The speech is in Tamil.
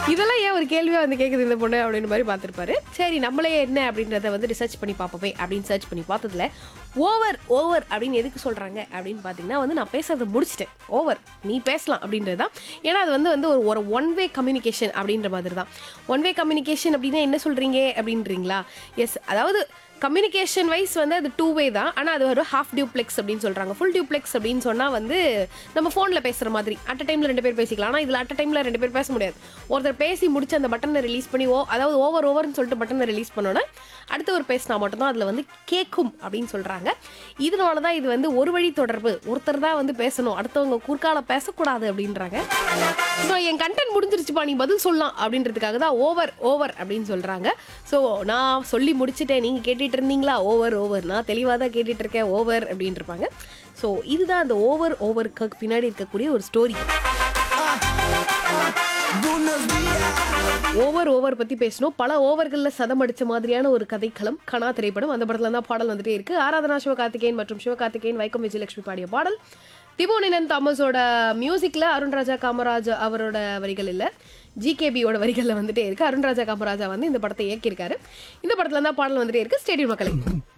இதெல்லாம் ஏன் ஒரு கேள்வியா வந்து கேக்குது இந்த பொண்ணு அப்படின்னு மாதிரி பார்த்திருப்பாரு சரி நம்மளே என்ன அப்படின்றத வந்து ரிசர்ச் பண்ணி பார்ப்போமே அப்படின்னு சர்ச் பண்ணி பார்த்ததுல ஓவர் ஓவர் அப்படின்னு எதுக்கு சொல்றாங்க அப்படின்னு பார்த்தீங்கன்னா வந்து நான் பேசுறதை முடிச்சிட்டேன் ஓவர் நீ பேசலாம் அப்படின்றது தான் ஏன்னா அது வந்து வந்து ஒரு ஒரு ஒன் வே கம்யூனிகேஷன் அப்படின்ற மாதிரி தான் ஒன் வே கம்யூனிகேஷன் அப்படின்னா என்ன சொல்றீங்க அப்படின்றீங்களா எஸ் அதாவது கம்யூனிகேஷன் வைஸ் வந்து அது டூ வே தான் ஆனால் அது ஒரு ஹாஃப் டியூப்ளெக்ஸ் அப்படின்னு சொல்கிறாங்க ஃபுல் டியூப்ளெக்ஸ் அப்படின்னு சொன்னால் வந்து நம்ம ஃபோனில் பேசுகிற மாதிரி அட் டைமில் ரெண்டு பேர் பேசிக்கலாம் ஆனால் இதில் அட் டைமில் ரெண்டு பேர் பேச முடியாது ஒருத்தர் பேசி முடிச்சு அந்த பட்டனை ரிலீஸ் பண்ணி ஓ அதாவது ஓவர் ஓவர்னு சொல்லிட்டு பட்டனை ரிலீஸ் பண்ணோன்னே அடுத்தவர் பேசினா மட்டும்தான் அதில் வந்து கேட்கும் அப்படின்னு சொல்கிறாங்க இதனால தான் இது வந்து ஒரு வழி தொடர்பு ஒருத்தர் தான் வந்து பேசணும் அடுத்தவங்க குறுக்கால பேசக்கூடாது அப்படின்றாங்க ஸோ என் கண்டென்ட் முடிஞ்சிருச்சுப்பா நீ பதில் சொல்லலாம் அப்படின்றதுக்காக தான் ஓவர் ஓவர் அப்படின்னு சொல்கிறாங்க ஸோ நான் சொல்லி முடிச்சிட்டேன் நீங்கள் கேட்டுட்டு இருந்தீங்களா ஓவர் ஓவர் நான் தெளிவாக தான் கேட்டுட்டு இருக்கேன் ஓவர் அப்படின்னு இருப்பாங்க ஸோ இதுதான் அந்த ஓவர் ஓவருக்கு பின்னாடி இருக்கக்கூடிய ஒரு ஸ்டோரி ஓவர் ஓவர் பத்தி பேசணும் பல ஓவர்கள்ல சதம் அடிச்ச மாதிரியான ஒரு கதைக்களம் கனா திரைப்படம் அந்த படத்துல தான் பாடல் வந்துட்டே இருக்கு ஆராதனா சிவகார்த்திகேயன் மற்றும் சிவகார்த்திகேயன் வைக்கம் விஜயலட்சுமி பாடிய பாடல் திபோனினன் தாமஸோட மியூசிக்ல அருண்ராஜா காமராஜ் அவரோட வரிகள் இல்ல ஜிகேபியோட வரிகள்ல வந்துட்டே இருக்கு அருண்ராஜா காமராஜா வந்து இந்த படத்தை இயக்கியிருக்காரு இந்த படத்துல தான் பாடல் வந்துட்டே இருக்கு ஸ்டேடியம் மக்களை